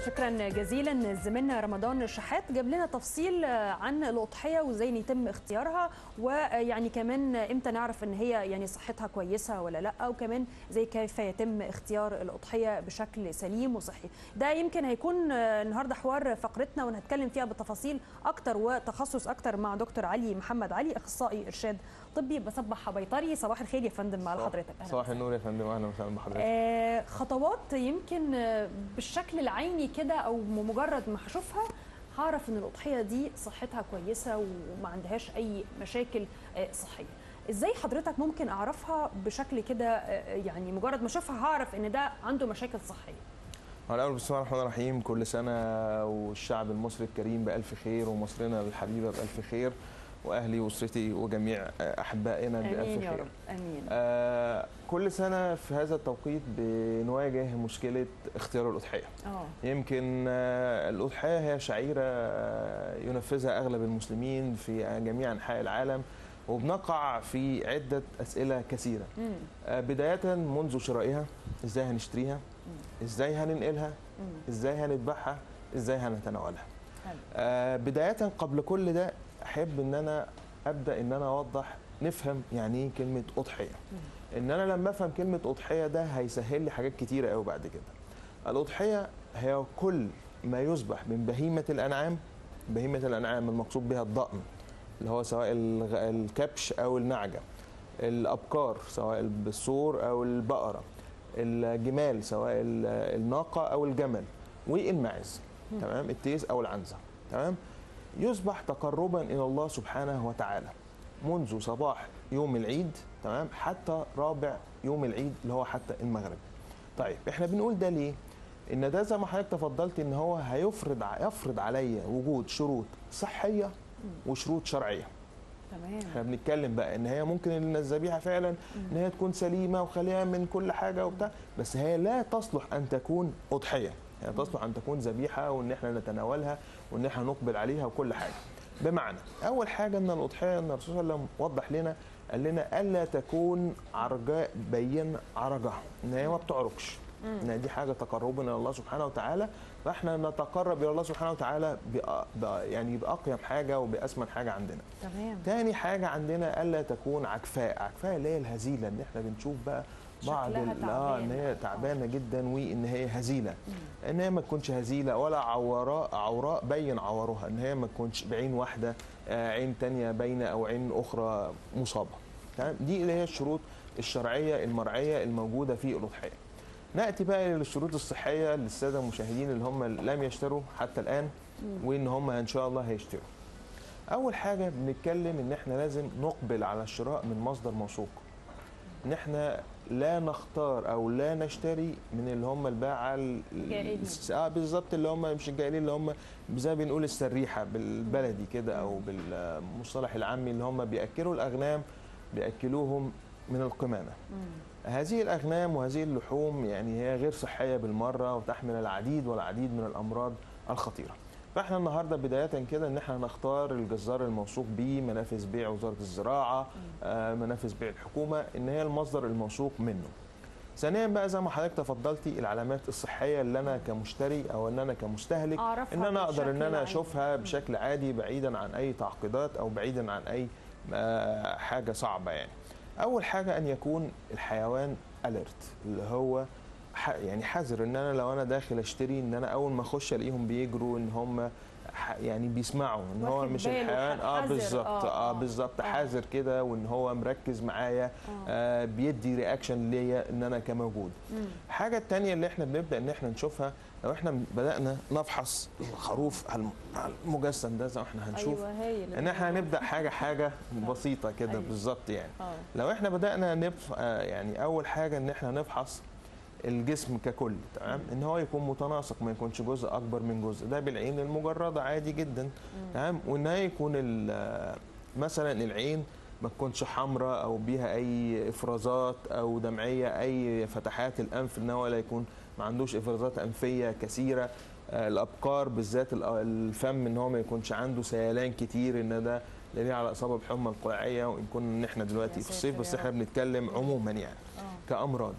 شكرا جزيلا زميلنا رمضان شحات جاب لنا تفصيل عن الاضحيه وازاي يتم اختيارها ويعني كمان امتى نعرف ان هي يعني صحتها كويسه ولا لا وكمان زي كيف يتم اختيار الاضحيه بشكل سليم وصحي ده يمكن هيكون النهارده حوار فقرتنا وهنتكلم فيها بتفاصيل اكتر وتخصص اكتر مع دكتور علي محمد علي اخصائي ارشاد طبي بصبح بيطري صباح الخير يا فندم على حضرتك صباح النور يا فندم اهلا وسهلا بحضرتك آه خطوات يمكن بالشكل العيني كده او مجرد ما هشوفها هعرف ان الاضحيه دي صحتها كويسه وما عندهاش اي مشاكل صحيه ازاي حضرتك ممكن اعرفها بشكل كده يعني مجرد ما اشوفها هعرف ان ده عنده مشاكل صحيه الأول بسم الله الرحمن الرحيم كل سنة والشعب المصري الكريم بألف خير ومصرنا الحبيبة بألف خير واهلي واسرتي وجميع احبائنا بالف خير يا رب امين آه كل سنه في هذا التوقيت بنواجه مشكله اختيار الاضحيه اه يمكن آه الاضحيه هي شعيره ينفذها اغلب المسلمين في جميع انحاء العالم وبنقع في عده اسئله كثيره آه بدايه منذ شرائها ازاي هنشتريها ازاي هننقلها ازاي هنذبحها ازاي هنتناولها آه بدايه قبل كل ده احب ان انا ابدا ان انا اوضح نفهم يعني ايه كلمه اضحيه ان انا لما افهم كلمه اضحيه ده هيسهل لي حاجات كتيره قوي بعد كده الاضحيه هي كل ما يذبح من بهيمه الانعام بهيمه الانعام المقصود بها الضأن اللي هو سواء الكبش او النعجه الابقار سواء الصور او البقره الجمال سواء الناقه او الجمل والماعز تمام التيس او العنزه تمام يصبح تقربا الى الله سبحانه وتعالى منذ صباح يوم العيد تمام حتى رابع يوم العيد اللي هو حتى المغرب. طيب احنا بنقول ده ليه؟ ان ده زي ما حضرتك تفضلت ان هو هيفرض يفرض عليا وجود شروط صحيه وشروط شرعيه. تمام احنا بنتكلم بقى ان هي ممكن ان الذبيحه فعلا ان هي تكون سليمه وخاليه من كل حاجه وبتاع بس هي لا تصلح ان تكون اضحيه. يعني تصلح ان تكون ذبيحه وان احنا نتناولها وان احنا نقبل عليها وكل حاجه. بمعنى اول حاجه ان الاضحيه ان الرسول صلى الله عليه وسلم وضح لنا قال لنا الا تكون عرجاء بين عرجها ان هي ما بتعرجش ان دي حاجه تقربنا الى الله سبحانه وتعالى فاحنا نتقرب الى الله سبحانه وتعالى يعني باقيم حاجه وباسمن حاجه عندنا. تمام. تاني حاجه عندنا الا تكون عكفاء، عكفاء اللي هي الهزيله ان احنا بنشوف بقى بعض اه ان هي تعبانه جدا وان هي هزيله مم. ان هي ما تكونش هزيله ولا عوراء عوراء بين عورها ان هي ما تكونش بعين واحده آه عين تانية باينه او عين اخرى مصابه تمام دي اللي هي الشروط الشرعيه المرعيه الموجوده في الاضحيه ناتي بقى للشروط الصحيه للساده المشاهدين اللي هم لم يشتروا حتى الان مم. وان هم ان شاء الله هيشتروا اول حاجه بنتكلم ان احنا لازم نقبل على الشراء من مصدر موثوق ان احنا لا نختار او لا نشتري من اللي هم الباعه اه بالظبط اللي هم مش الجائلين اللي هم زي ما بنقول السريحه بالبلدي كده او بالمصطلح العامي اللي هم بياكلوا الاغنام بياكلوهم من القمامه. مم. هذه الاغنام وهذه اللحوم يعني هي غير صحيه بالمره وتحمل العديد والعديد من الامراض الخطيره. فاحنا النهارده بدايه كده ان احنا نختار الجزار الموثوق به منافذ بيع وزاره الزراعه آه منافذ بيع الحكومه ان هي المصدر الموثوق منه ثانيا بقى زي ما حضرتك تفضلتي العلامات الصحيه اللي انا كمشتري او ان انا كمستهلك ان انا اقدر ان انا اشوفها بشكل عادي بعيدا عن اي تعقيدات او بعيدا عن اي آه حاجه صعبه يعني اول حاجه ان يكون الحيوان اليرت اللي هو يعني حذر ان انا لو انا داخل اشتري ان انا اول ما اخش الاقيهم بيجروا ان هم يعني بيسمعوا ان هو مش الحيوان اه بالظبط اه, آه بالظبط آه حذر كده وان هو مركز معايا آه. آه بيدي رياكشن ليا ان انا كموجود الحاجه الثانيه اللي احنا بنبدا ان احنا نشوفها لو احنا بدانا نفحص الخروف المجسم ده زي ما احنا هنشوف أيوة ان احنا هنبدا حاجه حاجه بسيطه كده أيوة. بالظبط يعني آه. لو احنا بدانا نف... آه يعني اول حاجه ان احنا نفحص الجسم ككل تمام ان هو يكون متناسق ما يكونش جزء اكبر من جزء ده بالعين المجرده عادي جدا تمام وان يكون مثلا العين ما تكونش حمراء او بيها اي افرازات او دمعيه اي فتحات الانف ان هو لا يكون ما عندوش افرازات انفيه كثيره الابقار بالذات الفم ان هو ما يكونش عنده سيلان كتير ان ده دليل على اصابه بحمى القيعيه وان كنا ان احنا دلوقتي في الصيف بس احنا بنتكلم عموما يعني كامراض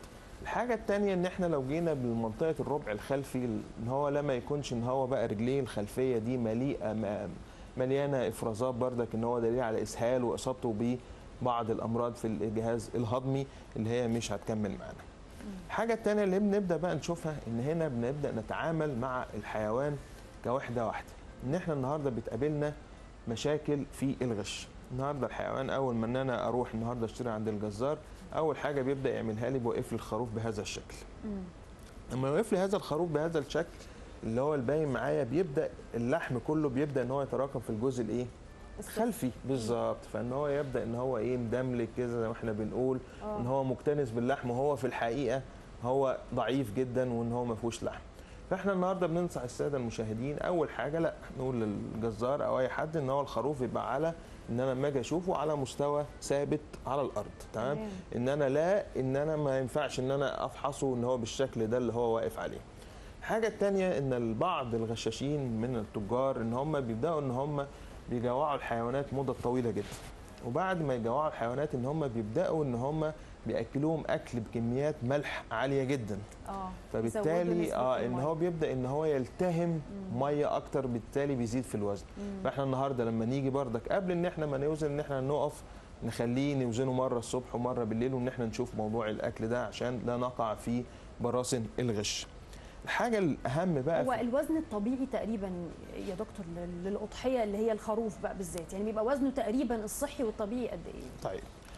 الحاجه الثانيه ان احنا لو جينا بمنطقه الربع الخلفي ان هو لما يكونش ان هو بقى رجليه الخلفيه دي مليئه م- مليانه افرازات بردك ان هو دليل على اسهال واصابته ببعض الامراض في الجهاز الهضمي اللي هي مش هتكمل معانا الحاجه الثانيه اللي بنبدا بقى نشوفها ان هنا بنبدا نتعامل مع الحيوان كوحده واحده ان احنا النهارده بتقابلنا مشاكل في الغش النهارده الحيوان اول ما ان انا اروح النهارده اشتري عند الجزار اول حاجه بيبدا يعملها لي بيوقف لي الخروف بهذا الشكل مم. لما يوقف لي هذا الخروف بهذا الشكل اللي هو الباين معايا بيبدا اللحم كله بيبدا ان هو يتراكم في الجزء الايه خلفي بالظبط فان هو يبدا ان هو ايه مدملك كده زي ما احنا بنقول آه. ان هو مكتنس باللحم وهو في الحقيقه هو ضعيف جدا وان هو ما فيهوش لحم فاحنا النهارده بننصح الساده المشاهدين اول حاجه لا نقول للجزار او اي حد ان هو الخروف يبقى على ان انا لما اجي اشوفه على مستوى ثابت على الارض تمام تمام. ان انا لا ان انا ما ينفعش ان انا افحصه ان هو بالشكل ده اللي هو واقف عليه الحاجه الثانيه ان البعض الغشاشين من التجار ان هم بيبداوا ان هم بيجوعوا الحيوانات مده طويله جدا وبعد ما يجوعوا الحيوانات ان هم بيبداوا ان هم بياكلوهم اكل بكميات ملح عاليه جدا اه فبالتالي يزودوا نسبة اه ان المية. هو بيبدا ان هو يلتهم ميه اكتر بالتالي بيزيد في الوزن مم. فاحنا النهارده لما نيجي بردك قبل ان احنا ما نوزن ان احنا نقف نخليه نوزنه مره الصبح ومره بالليل وان احنا نشوف موضوع الاكل ده عشان لا نقع في براثن الغش الحاجه الاهم بقى هو في الوزن الطبيعي تقريبا يا دكتور لل- للاضحيه اللي هي الخروف بقى بالذات يعني بيبقى وزنه تقريبا الصحي والطبيعي قد ايه؟ طيب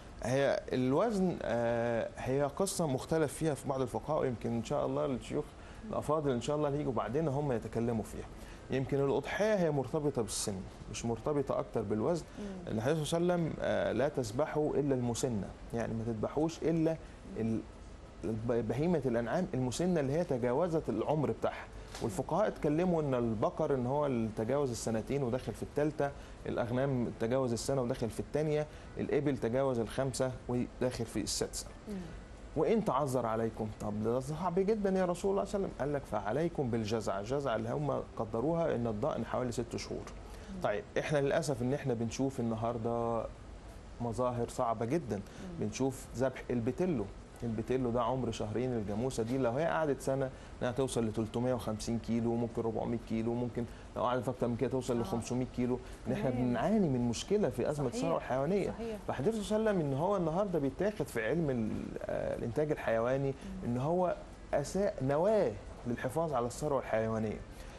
هي الوزن آه، هي قصه مختلف فيها في بعض الفقهاء ويمكن ان شاء الله الشيوخ الافاضل ان شاء الله اللي يجوا بعدين هم يتكلموا فيها يمكن الاضحيه هي مرتبطه بالسن مش مرتبطه اكتر بالوزن النبي صلى الله عليه وسلم آه، لا تذبحوا الا المسنه يعني ما تذبحوش الا ال- الب- بهيمه الانعام المسنه اللي هي تجاوزت العمر بتاعها والفقهاء اتكلموا ان البقر ان هو اللي تجاوز السنتين وداخل في الثالثه الاغنام تجاوز السنه وداخل في الثانيه الابل تجاوز الخمسه وداخل في السادسه مم. وان تعذر عليكم طب ده صعب جدا يا رسول الله صلى الله عليه وسلم قال لك فعليكم بالجزع الجزع اللي هم قدروها ان الضأن حوالي ست شهور طيب احنا للاسف ان احنا بنشوف النهارده مظاهر صعبه جدا بنشوف ذبح البتلو البتلو ده عمر شهرين الجاموسه دي لو هي قعدت سنه انها توصل ل 350 كيلو ممكن 400 كيلو ممكن لو قعدت اكتر من كده توصل آه. ل 500 كيلو ان احنا تمام. بنعاني من مشكله في ازمه صحيح. الثروه الحيوانيه صحيح فحضرتك صلى الله عليه وسلم ان هو النهارده بيتاخد في علم ال- آه، الانتاج الحيواني ان هو اساء نواه للحفاظ على الثروه الحيوانيه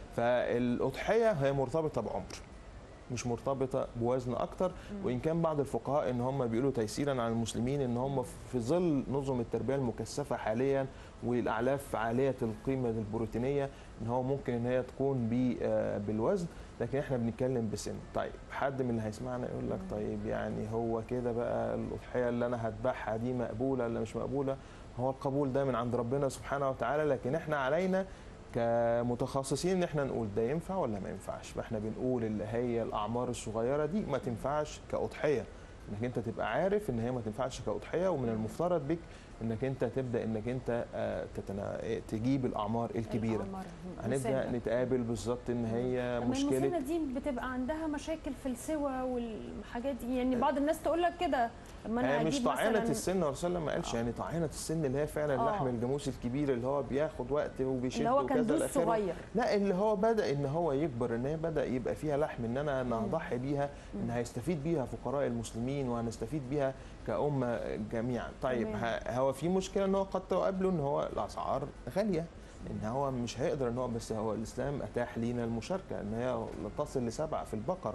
فالاضحيه هي مرتبطه بعمر مش مرتبطه بوزن اكتر وان كان بعض الفقهاء ان هم بيقولوا تيسيرا على المسلمين ان هم في ظل نظم التربيه المكثفه حاليا والاعلاف عاليه القيمه البروتينيه ان هو ممكن ان هي تكون ب- آه، بالوزن لكن احنا بنتكلم بسن طيب حد من اللي هيسمعنا يقول لك طيب يعني هو كده بقى الاضحيه اللي انا هذبحها دي مقبوله ولا مش مقبوله هو القبول ده من عند ربنا سبحانه وتعالى لكن احنا علينا كمتخصصين ان احنا نقول ده ينفع ولا ما ينفعش فاحنا بنقول اللي هي الاعمار الصغيره دي ما تنفعش كاضحيه انك انت تبقى عارف ان هي ما تنفعش كاضحيه ومن المفترض بك انك انت تبدا انك انت آه، تتنا... تجيب الاعمار الكبيره الأعمار. هنبدا مسنة. نتقابل بالظبط ان هي طب ما المسنة مشكله دي بتبقى عندها مشاكل في السوى والحاجات دي يعني بعض الناس تقول لك كده لما انا هي مش أجيب طاعنه مثلاً- السن الرسول الله ما قالش آه. يعني طاعنه السن اللي هي فعلا آه. لحم الجاموس الكبير اللي هو بياخد وقت وبيشد اللي هو كان وكذا دوس إلى آخره. صغير لا اللي هو بدا ان هو يكبر ان هي بدا يبقى فيها لحم ان انا انا مم. هضحي بيها ان مم. هيستفيد بيها فقراء المسلمين وهنستفيد بيها كامه جميعا طيب تمام. ه- هو في مشكله ان هو قد تقابله ان هو الاسعار غاليه ان هو مش هيقدر ان هو بس هو الاسلام اتاح لينا المشاركه ان هي لا تصل لسبعه في البقره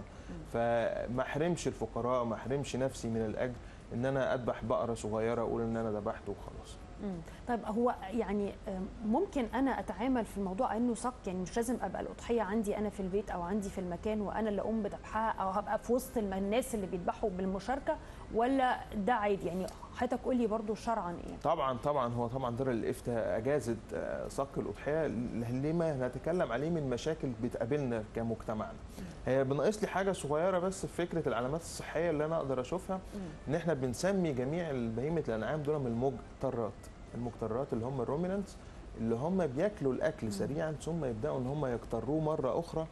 فما احرمش الفقراء ما احرمش نفسي من الاجر ان انا اذبح بقره صغيره اقول ان انا ذبحت وخلاص مم. طيب هو يعني آم، ممكن انا اتعامل في الموضوع انه صك يعني مش لازم ابقى الاضحيه عندي انا في البيت او عندي في المكان وانا اللي اقوم بذبحها او هبقى في وسط الم- الناس اللي بيذبحوا بالمشاركه ولا ده عادي يعني حضرتك قول لي برضو شرعا ايه طبعا طبعا هو طبعا دار الافتاء اجازت آه، صك الاضحيه لما نتكلم عليه من مشاكل بتقابلنا كمجتمعنا هي بناقص لي حاجه صغيره بس في فكره العلامات الصحيه اللي انا اقدر اشوفها ان احنا بنسمي جميع بهيمه الانعام دول من المجترات المجترات اللي هم الرومينانتس اللي هم بياكلوا الاكل سريعا ثم يبداوا ان هم يقتروه مره اخرى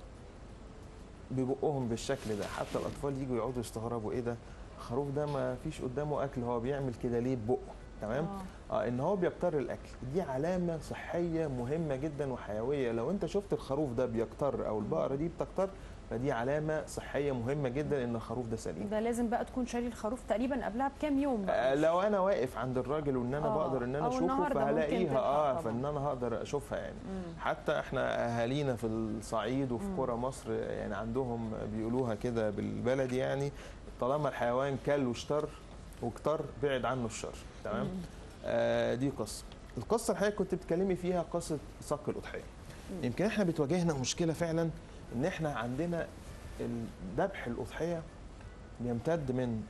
ببقهم بالشكل ده حتى الاطفال يجوا يقعدوا يستغربوا ايه ده الخروف ده ما فيش قدامه اكل هو بيعمل كده ليه ببقه تمام آه. اه ان هو بيكتر الاكل دي علامه صحيه مهمه جدا وحيويه لو انت شفت الخروف ده بيكتر او البقره دي بتكتر فدي علامه صحيه مهمه جدا ان الخروف ده سليم ده لازم بقى تكون شاري الخروف تقريبا قبلها بكام يوم آه بقى لو انا واقف عند الراجل وان انا آه، بقدر ان انا أو اشوفه النهاردة ممكن فهلاقيها تلحق اه طبعاً. فان انا هقدر اشوفها يعني مم. حتى احنا اهالينا في الصعيد وفي مم. قرى مصر يعني عندهم بيقولوها كده بالبلدي يعني طالما الحيوان كل واشتر واكتر بعد عنه الشر تمام مم. آه دي قصه القصه الحقيقه كنت بتكلمي فيها قصه صك الاضحيه مم. يمكن احنا بتواجهنا مشكله فعلا ان احنا عندنا ذبح الاضحيه يمتد من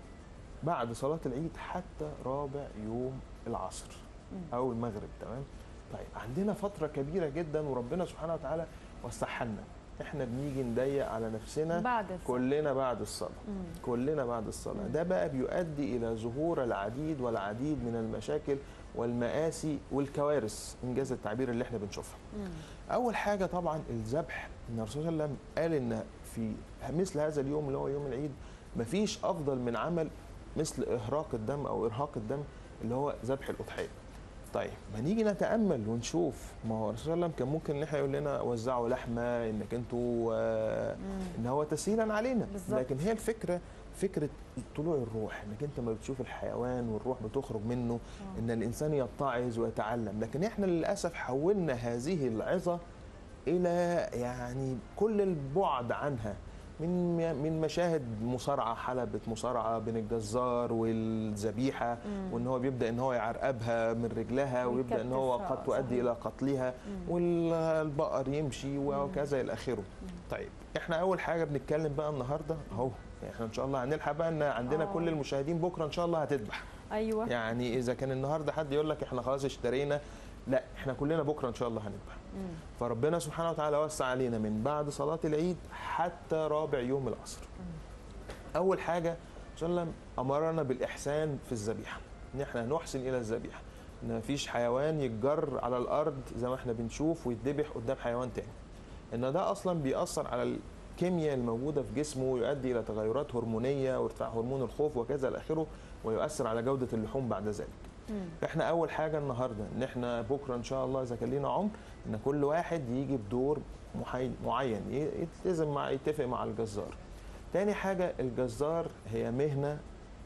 بعد صلاه العيد حتى رابع يوم العصر مم. او المغرب تمام طيب عندنا فتره كبيره جدا وربنا سبحانه وتعالى وسعها لنا احنا بنيجي نضيق على نفسنا بعد الصلاة. كلنا بعد الصلاه مم. كلنا بعد الصلاه مم. ده بقى بيؤدي الى ظهور العديد والعديد من المشاكل والمآسي والكوارث انجاز التعبير اللي احنا بنشوفها مم. اول حاجه طبعا الذبح ان الرسول صلى الله عليه وسلم قال ان في مثل هذا اليوم اللي هو يوم العيد مفيش افضل من عمل مثل اهراق الدم او ارهاق الدم اللي هو ذبح الاضحيه طيب ما نيجي نتامل ونشوف ما هو الرسول صلى الله عليه وسلم كان ممكن ان احنا يقول لنا وزعوا لحمه انك انتوا آه، مم. ان هو تسهيلا علينا بالظبط. لكن هي الفكره فكره طلوع الروح انك انت ما بتشوف الحيوان والروح بتخرج منه آه. ان الانسان يتعظ ويتعلم لكن احنا للاسف حولنا هذه العظه الى يعني كل البعد عنها من من مشاهد مصارعه حلبة مصارعه بين الجزار والذبيحه مم. وان هو بيبدا ان هو يعرقبها من رجلها ويبدا ان هو ويكتفها، قد تؤدي صحيح. الى قتلها مم. والبقر يمشي وكذا الى اخره طيب احنا اول حاجه بنتكلم بقى النهارده اهو احنا ان شاء الله هنلحق بقى ان عندنا آه. كل المشاهدين بكره ان شاء الله هتذبح ايوه يعني اذا كان النهارده حد يقول لك احنا خلاص اشترينا لا احنا كلنا بكره ان شاء الله هنذبح مم. فربنا سبحانه وتعالى وسع علينا من بعد صلاه العيد حتى رابع يوم العصر اول حاجه صلى الله عليه وسلم امرنا بالاحسان في الذبيحه ان احنا نحسن الى الذبيحه ان مفيش حيوان يتجر على الارض زي ما احنا بنشوف ويتذبح قدام حيوان تاني ان ده اصلا بيأثر على الكيمياء الموجوده في جسمه ويؤدي الى تغيرات هرمونيه وارتفاع هرمون الخوف وكذا الى اخره ويؤثر على جوده اللحوم بعد ذلك مم. احنا اول حاجه النهارده ان احنا بكره ان شاء الله اذا كان لينا عمر ان كل واحد يجي بدور محي- معين ي- يلتزم مع يتفق مع الجزار تاني حاجه الجزار هي مهنه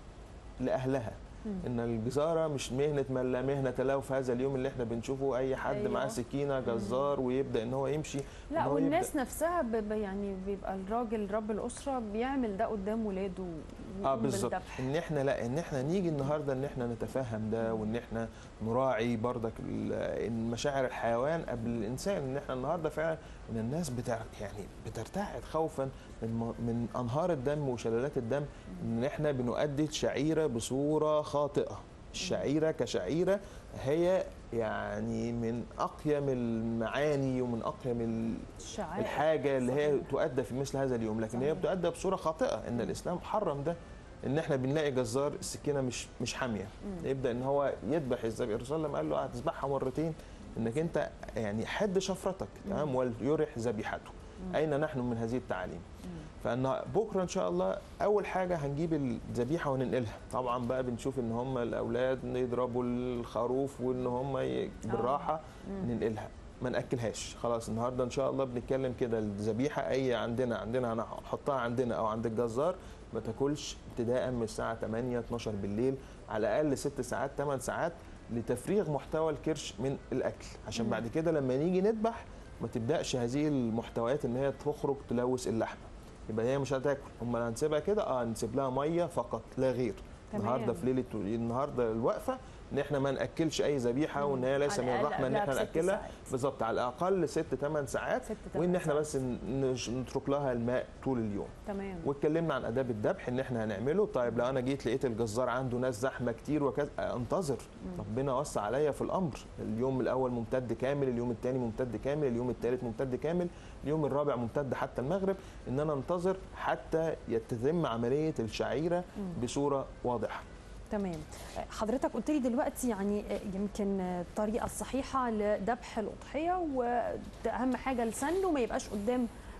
لاهلها مم. ان الجزاره مش مهنه من لا مهنه له في هذا اليوم اللي احنا بنشوفه اي حد أيوة. معاه سكينه جزار ويبدا ان هو يمشي إن لا هو والناس يبدأ- نفسها ب- ب- يعني بيبقى الراجل رب الاسره بيعمل ده قدام ولاده اه ويقوم بالظبط بالذبح. ان احنا لا ان احنا نيجي النهارده ان احنا نتفهم ده وان احنا نراعي برضك ال- إن مشاعر الحيوان قبل الانسان ان احنا النهارده فعلا ان الناس بتر يعني بترتعد خوفا من م- من انهار الدم وشلالات الدم ان احنا بنؤدي شعيره بصوره خاطئه الشعيره كشعيره هي يعني من اقيم المعاني ومن اقيم ال- الشعائر الحاجه اللي هي صحيح. تؤدى في مثل هذا اليوم لكن هي صحيح. بتؤدى بصوره خاطئه ان الاسلام حرم ده ان احنا بنلاقي جزار السكينه مش مش حاميه مم. يبدا ان هو يذبح الذبيحه الرسول صلى الله عليه وسلم قال له هتذبحها مرتين انك انت يعني حد شفرتك تمام وليرح ذبيحته مم. اين نحن من هذه التعاليم مم. فان بكره ان شاء الله اول حاجه هنجيب الذبيحه وننقلها طبعا بقى بنشوف ان هم الاولاد يضربوا الخروف وان هم ي- بالراحه مم. ننقلها ما ناكلهاش خلاص النهارده ان شاء الله بنتكلم كده الذبيحه اي عندنا عندنا هنحطها عندنا او عند الجزار ما تاكلش ابتداء من الساعه 8 12 بالليل على الاقل 6 ساعات 8 ساعات لتفريغ محتوى الكرش من الاكل عشان مم. بعد كده لما نيجي نذبح ما تبداش هذه المحتويات ان هي تخرج تلوث اللحمه يبقى هي مش هتاكل امال هنسيبها كده اه نسيب لها ميه فقط لا غير تمام. النهارده في ليله النهارده الوقفه ان احنا ما ناكلش اي ذبيحه وان هي ليس على من الأقل الرحمه ان قبلها احنا بست ناكلها ساعات. بالظبط على الاقل ست ثمان ساعات ست وان تمن احنا ساعات. بس نج- نترك لها الماء طول اليوم تمام واتكلمنا عن اداب الذبح ان احنا هنعمله طيب لو انا جيت لقيت الجزار عنده ناس زحمه كتير وكذا انتظر ربنا وسع عليا في الامر اليوم الاول ممتد كامل اليوم الثاني ممتد كامل اليوم الثالث ممتد كامل اليوم الرابع ممتد حتى المغرب ان انا انتظر حتى يتم عمليه الشعيره مم. بصوره واضحه تمام حضرتك قلت لي دلوقتي يعني يمكن الطريقه الصحيحه لذبح الاضحيه واهم حاجه السن وما يبقاش قدام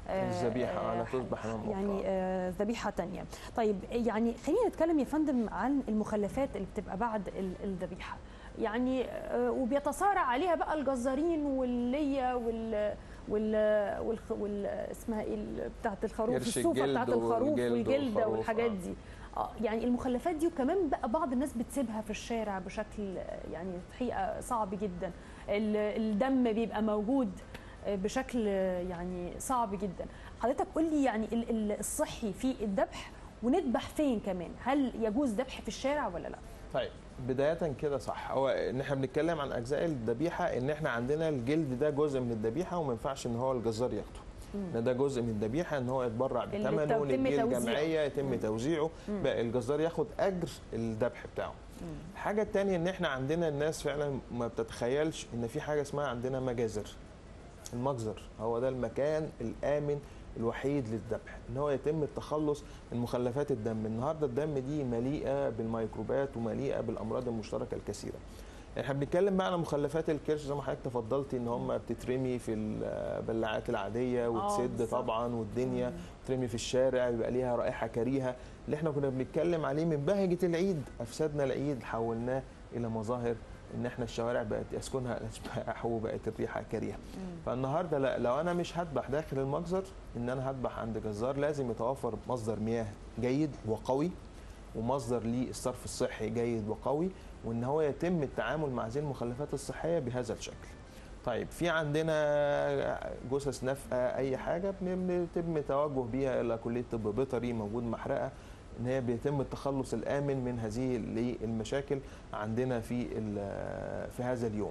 الذبيحه على تذبح امام يعني آه، ذبيحه تانية طيب يعني خلينا نتكلم يا فندم عن المخلفات اللي بتبقى بعد ال- الذبيحه يعني آه، وبيتصارع عليها بقى الجزارين والليه وال وال والخ... وال اسمها ايه ال- بتاعت الخروف قرش الصوفه الجلد بتاعت الخروف والجلد والجلده والخروف، والحاجات آه. دي اه يعني المخلفات دي وكمان بقى بعض الناس بتسيبها في الشارع بشكل آه، يعني الحقيقه صعب جدا ال- الدم بيبقى موجود آه، بشكل آه، يعني صعب جدا حضرتك قول لي يعني ال- ال- الصحي في الذبح ونذبح فين كمان هل يجوز ذبح في الشارع ولا لا طيب بداية كده صح هو ان احنا بنتكلم عن اجزاء الذبيحة ان احنا عندنا الجلد ده جزء من الذبيحة وما ينفعش ان هو الجزار ياخده ان ده جزء من الذبيحة ان هو يتبرع اللي بثمنه يتم نديه توزيعه. الجمعية يتم توزيعه بقى الجزار ياخد اجر الذبح بتاعه الحاجة التانية ان احنا عندنا الناس فعلا ما بتتخيلش ان في حاجة اسمها عندنا مجازر المجزر هو ده المكان الامن الوحيد للذبح ان هو يتم التخلص من مخلفات الدم النهارده الدم دي مليئه بالميكروبات ومليئه بالامراض المشتركه الكثيره احنا بنتكلم بقى على مخلفات الكرش زي ما حضرتك تفضلتي ان هم بتترمي في البلاعات العاديه وتسد بالظبط. طبعا والدنيا ترمي في الشارع يبقى ليها رائحه كريهه اللي احنا كنا بنتكلم عليه من بهجه العيد افسدنا العيد حولناه الى مظاهر ان احنا الشوارع بقت يسكنها الاشباح وبقت الريحه كريهه فالنهارده لا لو انا مش هذبح داخل المجزر ان انا هذبح عند جزار لازم يتوفر مصدر مياه جيد وقوي ومصدر للصرف الصحي جيد وقوي وان هو يتم التعامل مع هذه المخلفات الصحيه بهذا الشكل. طيب في عندنا جثث نفقه اي حاجه بن- بيتم توجه بيها الى كليه طب بيطري موجود محرقه ان هي بيتم التخلص الامن من هذه المشاكل عندنا في ال- في هذا اليوم.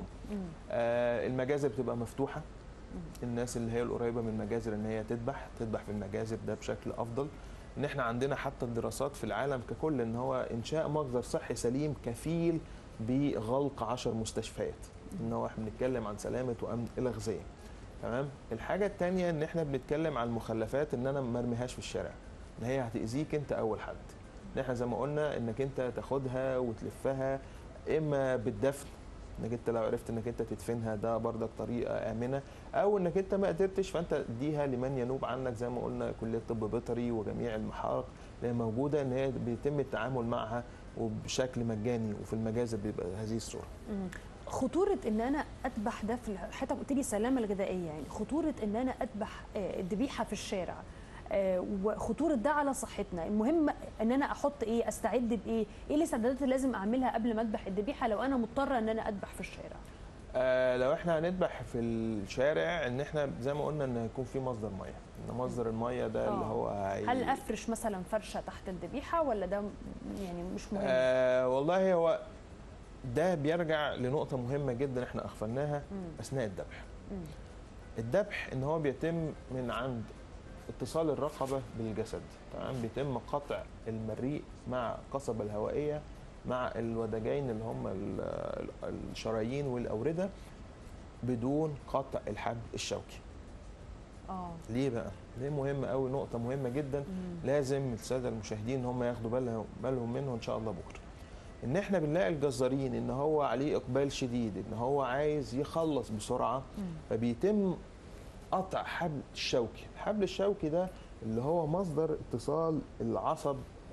آه، المجازر بتبقى مفتوحه الناس اللي هي القريبه من المجازر ان هي تذبح تذبح في المجازر ده بشكل افضل ان احنا عندنا حتى الدراسات في العالم ككل ان هو انشاء مجزر صحي سليم كفيل بغلق 10 مستشفيات ان هو احنا بنتكلم عن سلامه وامن الاغذيه تمام الحاجه الثانيه ان احنا بنتكلم عن المخلفات ان انا ما ارميهاش في الشارع ان هي هتاذيك انت اول حد ان احنا زي ما قلنا انك انت تاخدها وتلفها اما بالدفن انك انت لو عرفت انك انت تدفنها ده بردك طريقه امنه او انك انت ما قدرتش فانت اديها لمن ينوب عنك زي ما قلنا كليه طب بيطري وجميع المحارق اللي هي موجوده ان هي بيتم التعامل معها وبشكل مجاني وفي المجازر بيبقى هذه الصوره مم. خطورة ان انا اذبح ده في حتى قلت لي السلامة الغذائية يعني خطورة ان انا اذبح آه، الذبيحة في الشارع آه، وخطورة ده على صحتنا المهم ان انا احط ايه استعد بايه ايه الاستعدادات اللي لازم اعملها قبل ما اذبح الذبيحة لو انا مضطرة ان انا اذبح في الشارع آه لو احنا هنذبح في الشارع ان احنا زي ما قلنا ان هيكون في مصدر ميه ان مصدر الميه ده اللي آه. هو هي... هل افرش مثلا فرشة تحت الذبيحة ولا ده م- يعني مش مهم آه والله هو ده بيرجع لنقطة مهمة جدا احنا اغفلناها مم. اثناء الذبح. مم. الذبح ان هو بيتم من عند اتصال الرقبة بالجسد تمام بيتم قطع المريء مع القصبة الهوائية مع الودجين اللي هم ال- ال- الشرايين والأوردة بدون قطع الحبل الشوكي اه ليه بقى؟ ليه مهم قوي نقطة مهمة جدا مم. لازم الساده المشاهدين هم ياخدوا بالهم بالهم منه ان شاء الله بكره ان احنا بنلاقي الجزارين ان هو عليه اقبال شديد ان هو عايز يخلص بسرعه مم. فبيتم قطع حبل الشوكي الحبل الشوكي ده اللي هو مصدر اتصال العصب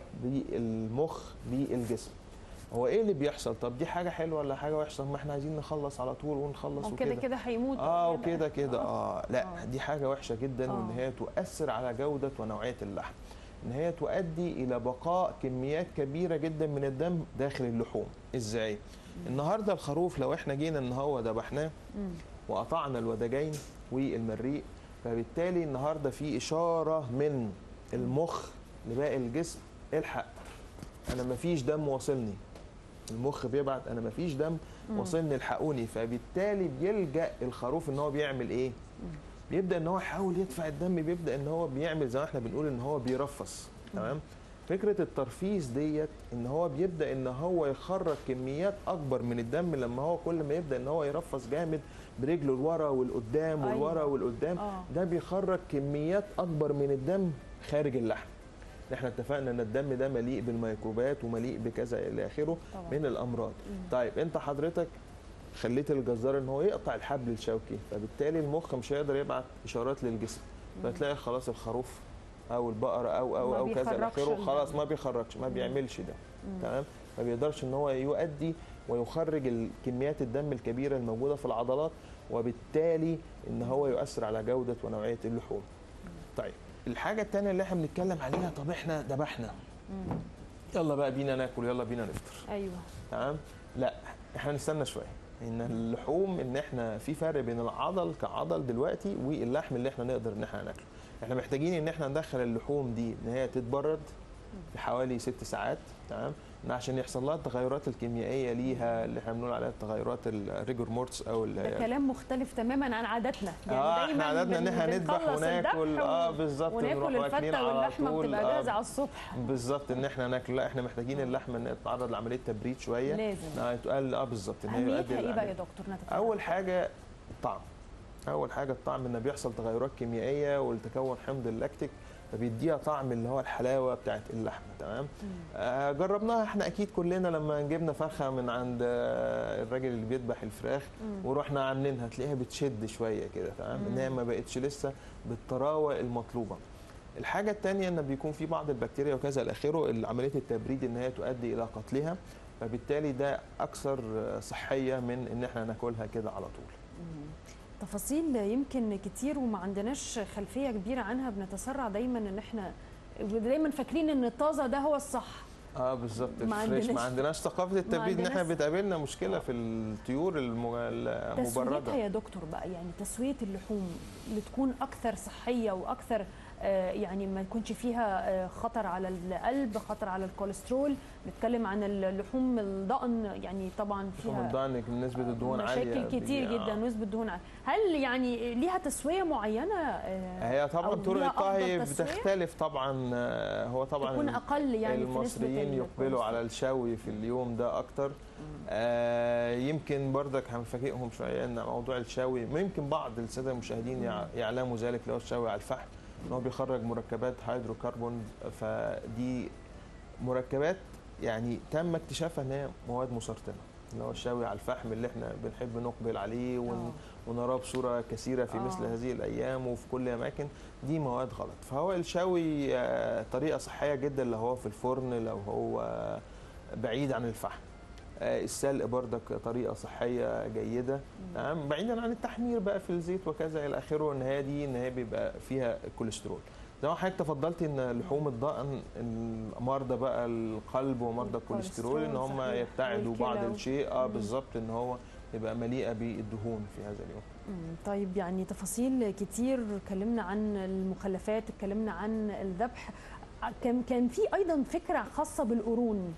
بالمخ بالجسم هو ايه اللي بيحصل طب دي حاجه حلوه ولا حاجه وحشه ما احنا عايزين نخلص على طول ونخلص وكده وكده كده هيموت اه كده. وكده كده آه. اه لا آه. دي حاجه وحشه جدا وان آه. هي تؤثر على جوده ونوعيه اللحم ان هي تؤدي الى بقاء كميات كبيره جدا من الدم داخل اللحوم ازاي النهارده الخروف لو احنا جينا ان هو ذبحناه مم. وقطعنا الودجين والمريء فبالتالي النهارده في اشاره من المخ لباقي الجسم الحق انا مفيش دم واصلني المخ بيبعت انا مفيش دم مم. واصلني الحقوني فبالتالي بيلجا الخروف ان هو بيعمل ايه بيبدا ان هو يحاول يدفع الدم بيبدا ان هو بيعمل زي ما احنا بنقول ان هو بيرفص تمام فكره الترفيز ديت ان هو بيبدا ان هو يخرج كميات اكبر من الدم لما هو كل ما يبدا ان هو يرفص جامد برجله لورا والقدام أيوة. والورا والقدام آه. ده بيخرج كميات اكبر من الدم خارج اللحم احنا اتفقنا ان الدم ده مليء بالميكروبات ومليء بكذا الى اخره طبعا. من الامراض مم. طيب انت حضرتك خليت الجزار ان هو يقطع الحبل الشوكي فبالتالي المخ مش هيقدر يبعت اشارات للجسم فتلاقي خلاص الخروف او البقره او او ما او كذا بيخرجش اخره الدم. خلاص ما بيخرجش ما بيعملش ده مم. تمام ما بيقدرش ان هو يؤدي ويخرج ال- كميات الدم الكبيره الموجوده في العضلات وبالتالي ان هو يؤثر على جوده ونوعيه اللحوم. طيب الحاجه الثانيه اللي احنا بنتكلم عليها طب احنا ذبحنا مم. يلا بقى بينا ناكل يلا بينا نفطر ايوه تمام لا احنا نستنى شويه ان اللحوم ان احنا في فرق بين العضل كعضل دلوقتي واللحم اللي احنا نقدر ان احنا ناكله احنا محتاجين ان احنا ندخل اللحوم دي ان هي تتبرد في حوالي ست ساعات تمام إن عشان يحصل لها التغيرات الكيميائيه ليها اللي احنا بنقول عليها التغيرات الريجور مورتس او اللي ده هي كلام مختلف تماما عن عاداتنا اه احنا عاداتنا ان بن- احنا نذبح بنخلص وناكل الذبح اه و- بالظبط وناكل نروح واكلين الفته على واللحمه طول. بتبقى آه، جاهزه على الصبح بالظبط ان احنا ناكل لا احنا محتاجين اللحمه ان هي تتعرض لعمليه تبريد شويه لازم آه، تقل اه بالظبط ان هي اهميتها يؤدي ايه بقى للعملية. يا دكتور نتفق اول حاجه الطعم اول حاجه الطعم ان بيحصل تغيرات كيميائيه والتكون حمض اللاكتيك فبيديها طعم اللي هو الحلاوه بتاعت اللحمه تمام آه جربناها احنا اكيد كلنا لما جبنا فرخه من عند آه الراجل اللي بيذبح الفراخ ورحنا عاملينها تلاقيها بتشد شويه كده تمام ان هي ما بقتش لسه بالطراوه المطلوبه الحاجه الثانيه ان بيكون في بعض البكتيريا وكذا الى اخره عمليه التبريد ان هي تؤدي الى قتلها فبالتالي ده اكثر آه، صحيه من ان احنا ناكلها كده على طول تفاصيل يمكن كتير وما عندناش خلفيه كبيره عنها بنتسرع دايما ان اححنا دايما فاكرين ان الطازه ده هو الصح اه بالظبط ما الفريش ما عندناش- عندناش ثقافه التبريد ان احنا عندناش- بتقابلنا مشكله في الطيور الم- تسويتها المبرده يا دكتور بقى يعني تسويه اللحوم اللي تكون اكثر صحيه واكثر آه، يعني ما يكونش فيها آه، خطر على القلب خطر على الكوليسترول نتكلم عن اللحوم الضأن يعني طبعا لحوم فيها الضأن نسبه الدهون عاليه مشاكل كتير دي- جدا آه. نسبه دهون عاليه هل يعني ليها تسويه معينه آه، هي طبعا أو طرق ليها الطهي أفضل تسوية؟ بتختلف طبعا آه، هو طبعا تكون اقل يعني في نسبه المصريين يقبلوا على الشوي في اليوم ده اكتر آه يمكن برضك هنفاجئهم شويه ان موضوع الشوي يمكن بعض الساده المشاهدين يع- يعلموا ذلك اللي هو الشوي على الفحم ان هو بيخرج مركبات هيدروكربون فدي مركبات يعني تم اكتشافها ان هي مواد مسرطنه اللي هو الشوي على الفحم اللي احنا بنحب نقبل عليه ون... ونراه بصوره كثيره في آه. مثل هذه الايام وفي كل اماكن دي مواد غلط فهو الشوي آه، طريقه صحيه جدا لو هو في الفرن لو هو آه، بعيد عن الفحم آه، السلق بردك طريقه صحيه جيده تمام بعيدا عن التحمير بقى في الزيت وكذا الى اخره ان هي دي ان هي بيبقى فيها كوليسترول زي ما حضرتك تفضلت ان لحوم الضأن المرضى بقى القلب ومرضى الكوليسترول ان هم صحيح. يبتعدوا بعض والكلى. الشيء اه مم. بالظبط ان هو يبقى مليئه بالدهون في هذا اليوم مم، طيب يعني تفاصيل كتير اتكلمنا عن المخلفات اتكلمنا عن الذبح كان كان في ايضا فكره خاصه بالقرون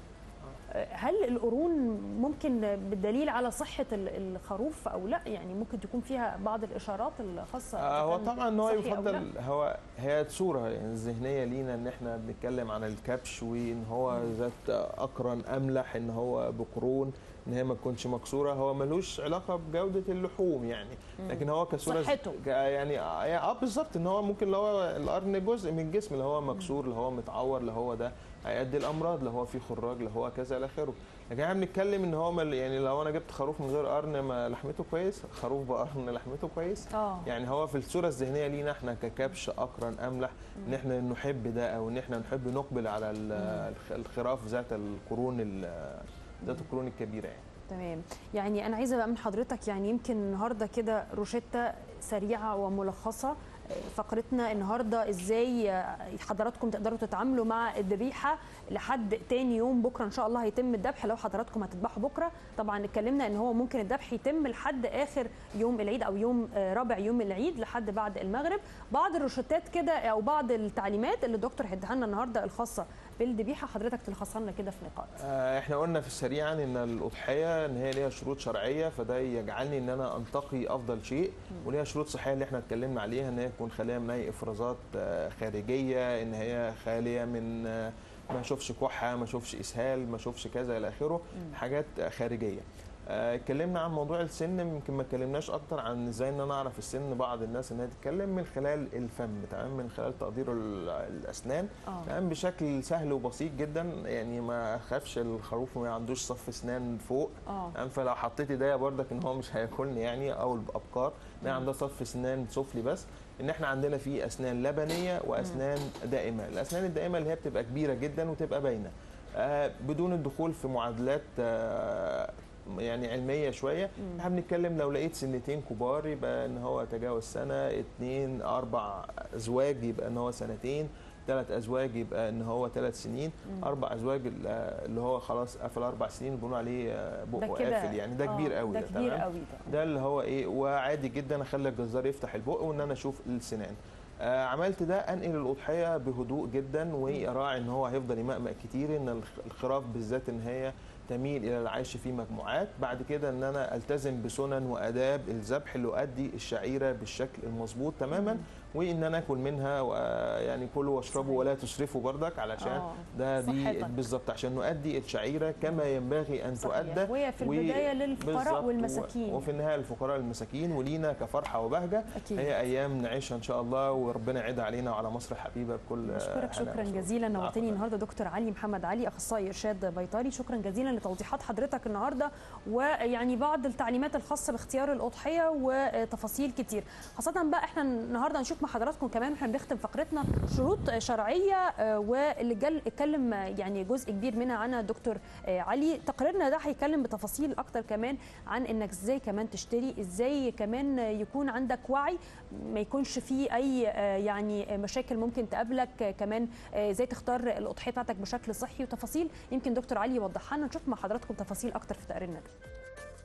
هل القرون ممكن بالدليل على صحه ال- الخروف او لا يعني ممكن تكون فيها بعض الاشارات الخاصه آه هو إذا كان طبعا ان هو صحي أو لا؟ يفضل هو هي صوره يعني الذهنيه لينا ان احنا بنتكلم عن الكبش وان هو ذات اقرن املح ان هو بقرون ان هي ما تكونش مكسوره هو ملوش علاقه بجوده اللحوم يعني لكن هو كصوره صحته. ك- يعني اه يعني آه بالظبط ان هو ممكن لو هو القرن جزء من الجسم اللي هو مكسور اللي هو متعور اللي هو ده هيؤدي الامراض اللي هو فيه خراج اللي هو كذا الى اخره لكن احنا بنتكلم ان هو مل يعني لو انا جبت خروف من غير قرن ما لحمته كويس خروف بقرن لحمته كويس اه يعني هو في الصوره الذهنيه لينا احنا ككبش اقرن املح ان احنا نحب ده او ان احنا نحب نقبل على ال- الخ- الخراف ذات القرون ال- ذات القرون الكبيره يعني تمام يعني انا عايزه بقى من حضرتك يعني يمكن النهارده كده روشته سريعه وملخصه فقرتنا النهارده ازاي حضراتكم تقدروا تتعاملوا مع الذبيحه لحد تاني يوم بكره ان شاء الله هيتم الذبح لو حضراتكم هتذبحوا بكره طبعا اتكلمنا ان هو ممكن الذبح يتم لحد اخر يوم العيد او يوم آه، رابع يوم العيد لحد بعد المغرب بعض الروشتات كده او بعض التعليمات اللي الدكتور هيديها لنا النهارده الخاصه بالذبيحه حضرتك تلخصها لنا كده في نقاط آه، احنا قلنا في السريعا ان الاضحيه ان هي ليها شروط شرعيه فده يجعلني ان انا انتقي افضل شيء وليها شروط صحيه اللي احنا اتكلمنا عليها ان هي تكون خاليه من اي افرازات آه، خارجيه ان هي خاليه من آه، ما اشوفش كحه ما اشوفش اسهال ما اشوفش كذا الى اخره حاجات آه، خارجيه آه، اتكلمنا عن موضوع السن يمكن ما اتكلمناش اكتر عن ازاي ان انا اعرف السن بعض الناس انها تتكلم من خلال الفم تمام من خلال تقدير ال- الاسنان اه تمام بشكل سهل وبسيط جدا يعني ما اخافش الخروف ما عندوش صف اسنان فوق اه تمام فلو حطيت ايديا بردك ان هو مش هياكلني يعني او الابقار ان هي عندها صف اسنان سفلي بس ان احنا عندنا في اسنان لبنيه واسنان دائمه الاسنان الدائمه اللي هي بتبقى كبيره جدا وتبقى باينه آه، بدون الدخول في معادلات آه، يعني علميه شويه احنا بنتكلم لو لقيت سنتين كبار يبقى ان هو تجاوز سنه اتنين اربع ازواج يبقى ان هو سنتين ثلاث ازواج يبقى ان هو ثلاث سنين اربع ازواج ال- اللي هو خلاص قفل اربع سنين بيقولوا عليه آه، ده بقه كده قافل يعني ده آه، كبير قوي ده كبير تمام؟ قوي ده ده اللي هو ايه وعادي جدا اخلي الجزار يفتح البق وان انا اشوف السنان آه عملت ده انقل الاضحيه بهدوء جدا وراعي ان هو هيفضل يمقمق كتير ان الخ- الخراف بالذات ان هي تميل الى العيش في مجموعات بعد كده ان انا التزم بسنن واداب الذبح اللي يؤدي الشعيره بالشكل المظبوط تماما وان انا اكل منها ويعني كلوا واشربوا صحيح. ولا تسرفوا بردك علشان آه، ده دي صحتك. بالظبط عشان نؤدي الشعيره كما ينبغي ان صحيح. تؤدى وهي في و- البداية للفقراء بالظبط. والمساكين. وفي النهايه الفقراء المساكين ولينا كفرحه وبهجه أكيد. هي ايام نعيشها ان شاء الله وربنا يعيدها علينا وعلى مصر الحبيبه بكل بشكرك هنا شكرا وسرور. جزيلا نورتني العفو. النهارده دكتور علي محمد علي اخصائي ارشاد بيطري شكرا جزيلا لتوضيحات حضرتك النهارده ويعني بعض التعليمات الخاصه باختيار الاضحيه وتفاصيل كتير خاصه بقى احنا النهارده هنشوف مع حضراتكم كمان احنا بنختم فقرتنا شروط شرعيه آه، واللي جل اتكلم يعني جزء كبير منها عنها دكتور آه، علي تقريرنا ده هيتكلم بتفاصيل اكتر كمان عن انك ازاي كمان تشتري ازاي كمان يكون عندك وعي ما يكونش فيه اي آه، يعني مشاكل ممكن تقابلك آه، كمان آه، ازاي تختار الاضحيه بتاعتك بشكل صحي وتفاصيل يمكن دكتور علي يوضحها لنا نشوف مع حضراتكم تفاصيل اكتر في تقريرنا ده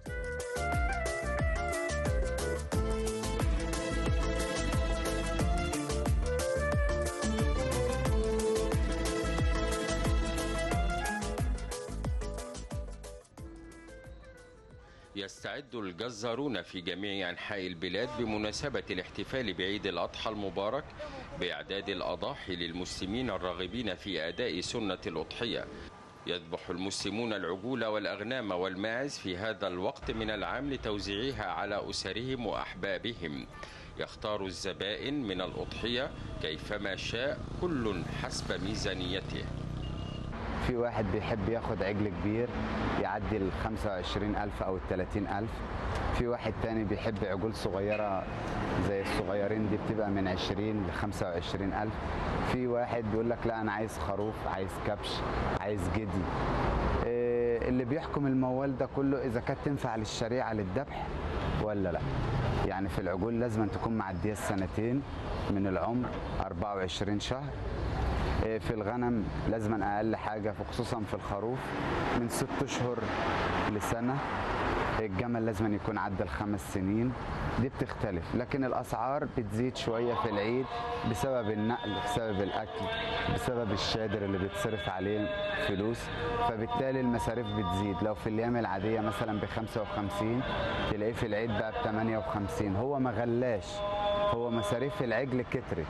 يستعد الجزارون في جميع أنحاء البلاد بمناسبة الاحتفال بعيد الأضحى المبارك بإعداد الأضاحي للمسلمين الراغبين في أداء سنة الأضحية يذبح المسلمون العجول والأغنام والماعز في هذا الوقت من العام لتوزيعها على أسرهم وأحبابهم يختار الزبائن من الأضحية كيفما شاء كل حسب ميزانيته في واحد بيحب ياخد عجل كبير يعدي ال 25000 أو ال 30000 في واحد تاني بيحب عجول صغيرة زي الصغيرين دي بتبقى من 20 ل 25000 في واحد بيقول لك لا أنا عايز خروف عايز كبش عايز جدي إيه اللي بيحكم الموال ده كله إذا كانت تنفع للشريعة للذبح ولا لا يعني في العجول لازم تكون معدية السنتين من العمر 24 شهر في الغنم لازم اقل حاجه خصوصا في الخروف من ست اشهر لسنه الجمل لازم يكون عدى الخمس سنين دي بتختلف لكن الاسعار بتزيد شويه في العيد بسبب النقل بسبب الاكل بسبب الشادر اللي بيتصرف عليه فلوس فبالتالي المصاريف بتزيد لو في الايام العاديه مثلا ب 55 تلاقيه في العيد بقى ب 58 هو ما غلاش هو مصاريف العجل كترت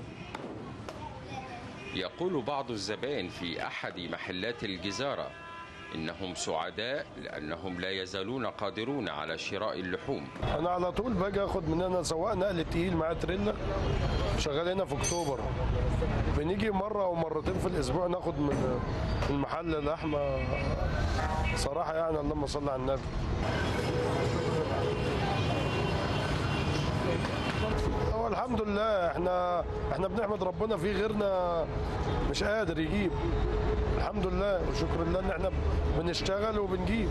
يقول بعض الزبائن في احد محلات الجزاره انهم سعداء لانهم لا يزالون قادرون على شراء اللحوم انا على طول باجي اخد من هنا سواق نقل تقيل معاه تريلا شغال هنا في اكتوبر بنيجي مره او مرتين في الاسبوع ناخد من المحل لحمه صراحه يعني اللهم صل على النبي هو الحمد لله احنا احنا بنحمد ربنا في غيرنا مش قادر يجيب الحمد لله وشكر لله ان احنا بنشتغل وبنجيب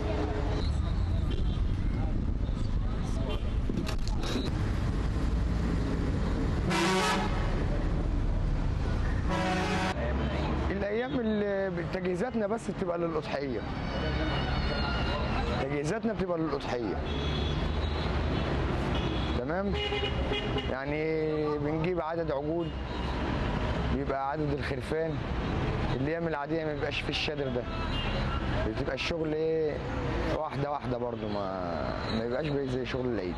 الايام اللي تجهيزاتنا بس بتبقى للاضحيه تجهيزاتنا بتبقى للاضحيه تمام يعني بنجيب عدد عجول بيبقى عدد الخرفان الايام العاديه ما بيبقاش في الشادر ده بتبقى الشغل ايه واحده واحده برضو ما ما يبقاش زي شغل العيد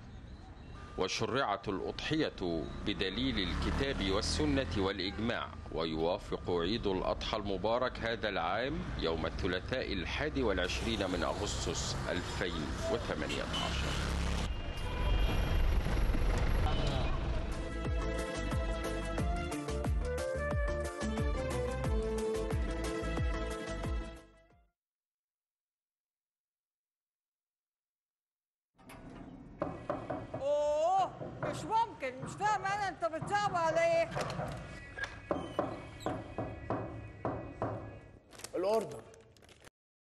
وشرعت الأضحية بدليل الكتاب والسنة والإجماع ويوافق عيد الأضحى المبارك هذا العام يوم الثلاثاء الحادي والعشرين من أغسطس 2018 اوه مش ممكن راجل مش فاهم انا انت بتصعب على ايه الاوردر